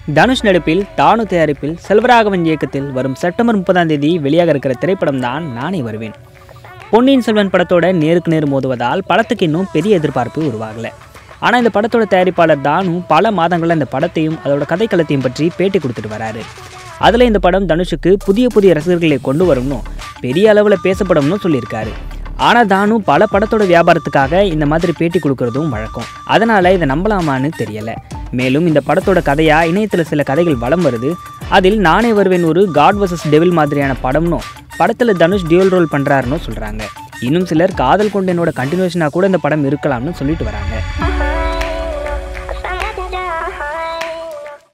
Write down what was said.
தனுஷ் நடிப்பில் தானு தயாரிப்பில் செல்வராகவன் இயக்கத்தில் வரும் செப்டம்பர் முப்பதாம் தேதி வெளியாக இருக்கிற திரைப்படம் தான் நானே வருவேன் பொன்னியின் செல்வன் படத்தோட நேருக்கு நேர் மோதுவதால் படத்துக்கு இன்னும் பெரிய எதிர்பார்ப்பு உருவாகலை ஆனால் இந்த படத்தோட தயாரிப்பாளர் தானு பல மாதங்களில் இந்த படத்தையும் அதோட கதைக்களத்தையும் பற்றி பேட்டி கொடுத்துட்டு வராரு அதில் இந்த படம் தனுஷுக்கு புதிய புதிய ரசிகர்களை கொண்டு வரும்னு பெரிய அளவில் பேசப்படும்னு சொல்லியிருக்காரு ஆனால் தானு பல படத்தோட வியாபாரத்துக்காக இந்த மாதிரி பேட்டி கொடுக்கறதும் வழக்கம் அதனால் இதை நம்பலாமான்னு தெரியலை மேலும் இந்த படத்தோட கதையா இணையத்தில் சில கதைகள் வலம் வருது அதில் நானே வருவேன் ஒரு காட் வர்சஸ் டெவில் மாதிரியான படம்னும் படத்தில் தனுஷ் டியூல் ரோல் பண்ணுறாருன்னு சொல்கிறாங்க இன்னும் சிலர் காதல் கொண்டனோட கண்டினியூஷனாக கூட இந்த படம் இருக்கலாம்னு சொல்லிட்டு வராங்க